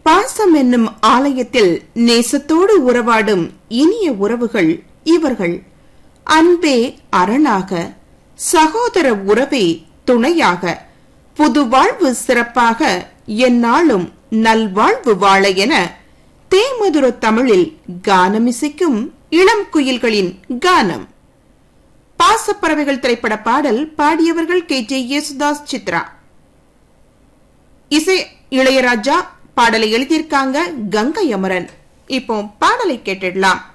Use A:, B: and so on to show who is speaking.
A: பாசம் என்னும் ஆலயத்தில் நேசத்தோடு உறவாடும் இனிய உறவுகள் இவர்கள் அன்பே அரணாக சகோதர உறவே துணையாக புது வாழ்வு சிறப்பாக எந்நாளும் நல்வாழ்வு வாழ என தேமதுர தமிழில் கானமிசைக்கும் இளம் குயில்களின் கானம் பாசப்பறவைகள் திரைப்பட பாடல் பாடியவர்கள் கே ஜே யேசுதாஸ் சித்ரா இசை இளையராஜா பாடலை எழுதியிருக்காங்க கங்கை அமரன் இப்போ பாடலை கேட்டுடலாம்